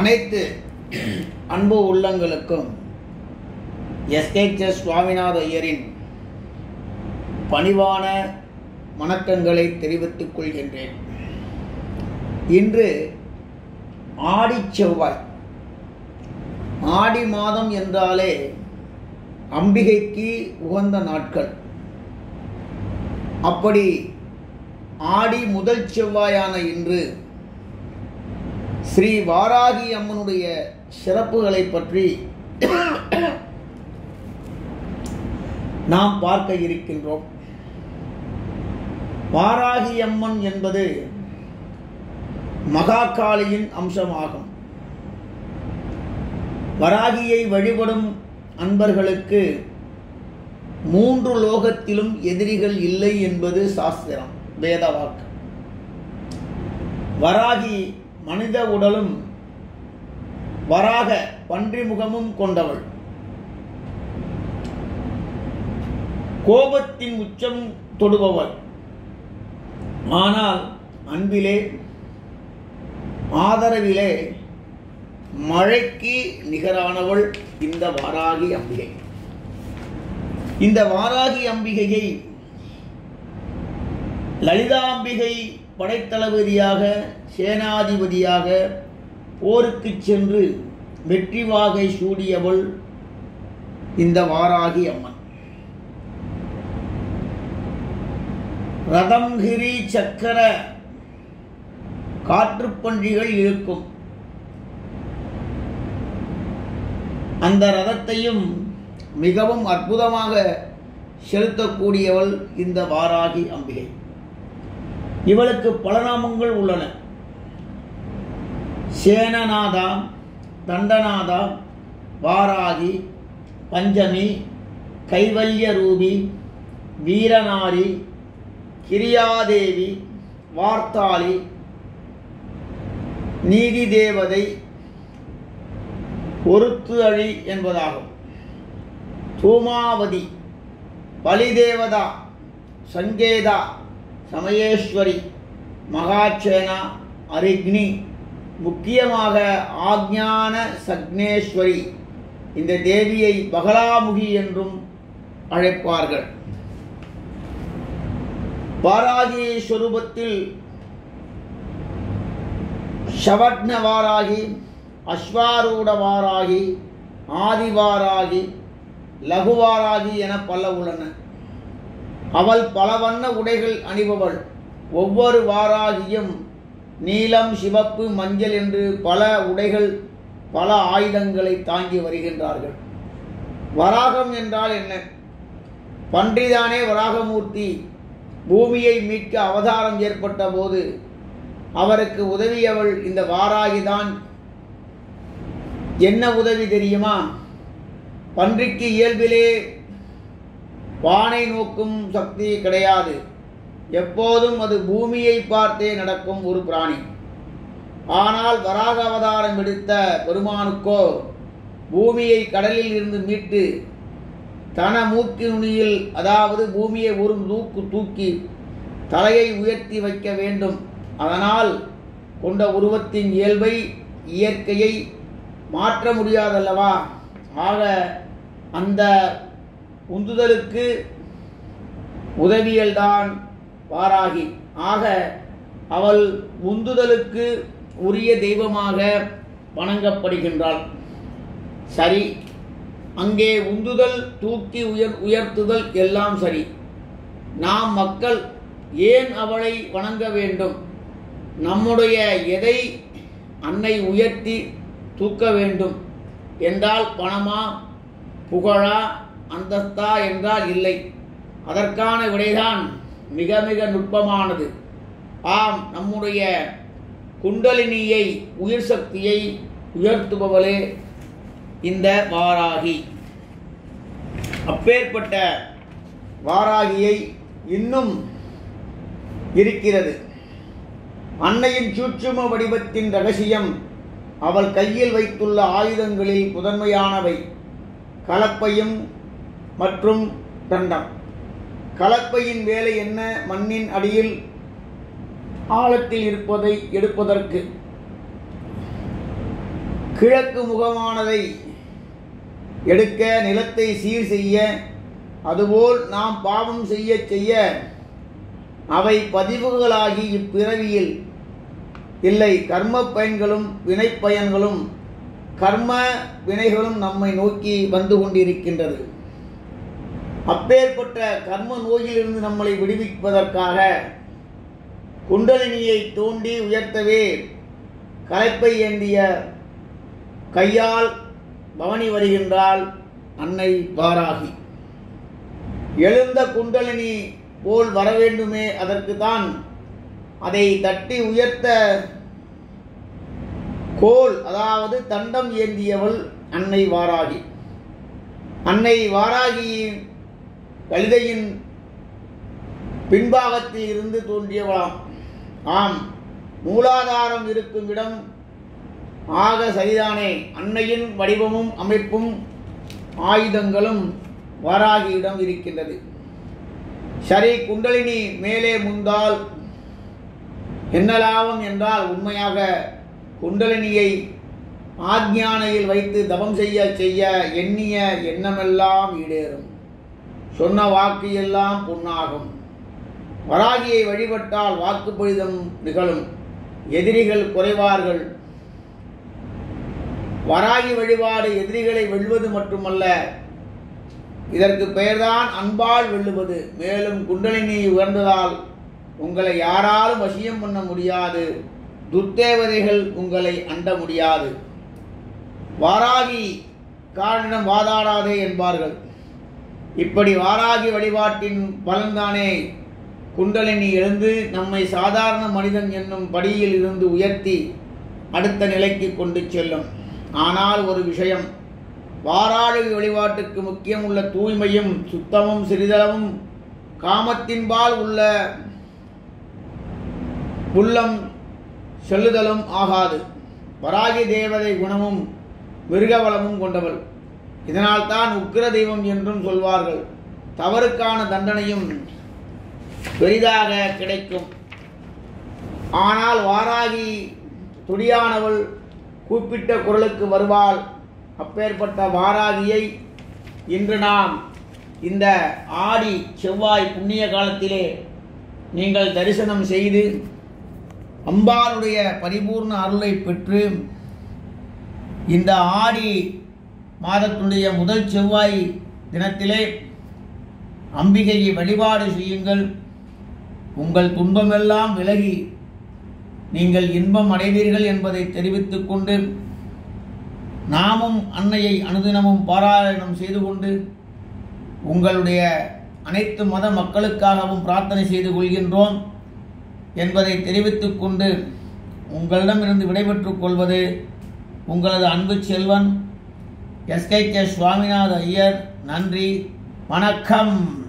அனைத்து அன்பு உள்ளங்களுக்கும் எஸ்கேஎஸ் சுவாமிநாத ஐயரின் பணிவான வணக்கங்களை தெரிவித்துக் கொள்கின்றேன் இன்று ஆடி செவ்வாய் ஆடி மாதம் என்றாலே அம்பிகைக்கு உகந்த நாட்கள் அப்படி ஆடி முதல் செவ்வாயான இன்று ஸ்ரீ வாராகி அம்மனுடைய சிறப்புகளை பற்றி நாம் பார்க்க இருக்கின்றோம் வாராகி அம்மன் என்பது மகாகாளியின் அம்சமாகும் வராகியை வழிபடும் அன்பர்களுக்கு மூன்று லோகத்திலும் எதிரிகள் இல்லை என்பது சாஸ்திரம் வேதவாக்கு வராகி மனித உடலும் வராக பன்றி முகமும் கொண்டவள் கோபத்தின் உச்சம் தொடுபவள் ஆனால் அன்பிலே ஆதரவிலே மழைக்கு நிகரானவள் இந்த வாராகி அம்பிகை இந்த வாராகி அம்பிகையை லலிதாம்பிகை படைத்தளபதியாக சேனாதிபதியாக போருக்கு சென்று வெற்றி வாகை சூடியவள் இந்த வாராகி அம்மன் ரதம்கிரி சக்கர காற்றுப்பன்றிகள் இருக்கும் அந்த ரதத்தையும் மிகவும் அற்புதமாக செலுத்தக்கூடியவள் இந்த வாராகி அம்பிகை இவளுக்கு பல நாமங்கள் உள்ளன சேனநாதா தண்டநாதா வாராகி பஞ்சமி கைவல்ய ரூபி வீரநாரி கிரியாதேவி வார்த்தாளி நீதி தேவதை பொறுத்து அழி என்பதாகும் தூமாவதி பலிதேவதா சங்கேதா சமயேஸ்வரி மகாச்சேனா அரிக்னி முக்கியமாக ஆக்ஞான சக்னேஸ்வரி இந்த தேவியை பகலாமுகி என்றும் அழைப்பார்கள் வாராகி ஸ்வரூபத்தில் ஷவட்ன வாராகி அஸ்வாரூட வாராகி ஆதிவாராகி லகுவாராகி என பல உள்ளன அவள் பல வண்ண உடைகள் அணிபவள் ஒவ்வொரு வாராகியும் நீலம் சிவப்பு மஞ்சள் என்று பல உடைகள் பல ஆயுதங்களை தாங்கி வருகின்றார்கள் வராகம் என்றால் என்ன பன்றிதானே வராகமூர்த்தி பூமியை மீட்க அவதாரம் ஏற்பட்ட போது அவருக்கு உதவியவள் இந்த வாராகிதான் என்ன உதவி தெரியுமா பன்றிக்கு இயல்பிலே வானை நோக்கும் சக்தி கிடையாது எப்போதும் அது பூமியை பார்த்தே நடக்கும் ஒரு பிராணி ஆனால் வராக அவதாரம் எடுத்த பெருமானுக்கோ பூமியை கடலில் இருந்து மீட்டு தன மூக்கு நுனியில் அதாவது பூமியை ஒரு தூக்கு தூக்கி தலையை உயர்த்தி வைக்க வேண்டும் அதனால் கொண்ட உருவத்தின் இயல்பை இயற்கையை மாற்ற முடியாதல்லவா ஆக அந்த உந்துதலுக்கு உதவியல்தான் வாராகி ஆக அவள் உந்துதலுக்கு உரிய தெய்வமாக வணங்கப்படுகின்றாள் சரி அங்கே உந்துதல் தூக்கி உயர் உயர்த்துதல் எல்லாம் சரி நாம் மக்கள் ஏன் அவளை வணங்க வேண்டும் நம்முடைய எதை அன்னை உயர்த்தி தூக்க வேண்டும் என்றால் பணமா புகழா அந்தஸ்தா என்றால் இல்லை அதற்கான விடைதான் மிக மிக நுட்பமானது ஆம் நம்முடைய குண்டலினியை உயிர் சக்தியை உயர்த்துபவளே இந்த வாராகி அப்பேற்பட்ட வாராகியை இன்னும் இருக்கிறது அன்னையின் சூட்சும வடிவத்தின் ரகசியம் அவள் கையில் வைத்துள்ள ஆயுதங்களில் முதன்மையானவை கலப்பையும் மற்றும் தண்டம் கலப்பையின் வேலை என்ன மண்ணின் அடியில் ஆழத்தில் இருப்பதை எடுப்பதற்கு கிழக்கு முகமானதை எடுக்க நிலத்தை சீர் செய்ய அதுபோல் நாம் பாவம் செய்ய செய்ய அவை பதிவுகளாகி இப்பிறவியில் இல்லை கர்ம பயன்களும் வினைப்பயன்களும் கர்ம வினைகளும் நம்மை நோக்கி வந்து கொண்டிருக்கின்றது அப்பேற்பட்ட கர்ம நோயிலிருந்து நம்மளை விடுவிப்பதற்காக குண்டலினியை தோண்டி உயர்த்தவே கலைப்பை ஏந்திய கையால் பவனி வருகின்றாள் அன்னை வாராகி எழுந்த குண்டலினி போல் வர வேண்டுமே அதற்கு தான் அதை தட்டி உயர்த்த கோல் அதாவது தண்டம் ஏந்தியவள் அன்னை வாராகி அன்னை வாராகியின் கழுதையின் பின்பாகத்தில் இருந்து தோன்றியவளாம் ஆம் மூலாதாரம் இருக்கும் இடம் ஆக சரிதானே அன்னையின் வடிவமும் அமைப்பும் ஆயுதங்களும் வாராகியிடம் இருக்கின்றது சரி குண்டலினி மேலே முந்தால் என்ன லாபம் என்றால் உண்மையாக குண்டலினியை ஆக்ஞானையில் வைத்து தவம் செய்ய செய்ய எண்ணிய எண்ணமெல்லாம் ஈடேறும் சொன்ன வாக்கு எல்லாம் பொன்னாகும் வராகியை வழிபட்டால் வாக்குப்பொழிதம் நிகழும் எதிரிகள் குறைவார்கள் வராகி வழிபாடு எதிரிகளை வெல்வது மட்டுமல்ல இதற்கு பெயர்தான் அன்பால் வெல்லுவது மேலும் குண்டலினி உயர்ந்ததால் உங்களை யாராலும் வசியம் பண்ண முடியாது துர்த்தேவதைகள் உங்களை அண்ட முடியாது வாராகி காரணம் வாதாடாதே என்பார்கள் இப்படி வாராகி வழிபாட்டின் பலன்தானே குண்டலினி எழுந்து நம்மை சாதாரண மனிதன் என்னும் படியில் இருந்து உயர்த்தி அடுத்த நிலைக்கு கொண்டு செல்லும் ஆனால் ஒரு விஷயம் வாராளி வழிபாட்டுக்கு முக்கியம் உள்ள தூய்மையும் சுத்தமும் சிறிதளவும் காமத்தின்பால் உள்ள உள்ளம் செல்லுதலும் ஆகாது வராகி தேவதை குணமும் மிருகவளமும் கொண்டவள் இதனால் தான் உக்கிர தெய்வம் என்றும் சொல்வார்கள் தவறுக்கான தண்டனையும் பெரிதாக கிடைக்கும் ஆனால் வாராகி துடியானவள் கூப்பிட்ட குரலுக்கு வருவாள் அப்பேற்பட்ட வாராகியை இன்று நாம் இந்த ஆடி செவ்வாய் புண்ணிய காலத்திலே நீங்கள் தரிசனம் செய்து அம்பாளுடைய பரிபூர்ண அருளை பெற்று இந்த ஆடி மாதத்துடைய முதல் செவ்வாய் தினத்திலே அம்பிகையை வழிபாடு செய்யுங்கள் உங்கள் துன்பமெல்லாம் விலகி நீங்கள் இன்பம் அடைவீர்கள் என்பதை தெரிவித்துக் கொண்டு நாமும் அன்னையை அனுதினமும் பாராயணம் செய்து கொண்டு உங்களுடைய அனைத்து மத மக்களுக்காகவும் பிரார்த்தனை செய்து கொள்கின்றோம் என்பதை தெரிவித்துக் கொண்டு உங்களிடமிருந்து விடைபெற்றுக் கொள்வது உங்களது அன்பு செல்வன் எஸ்கே கே சுவாமிநாத ஐயர் நன்றி வணக்கம்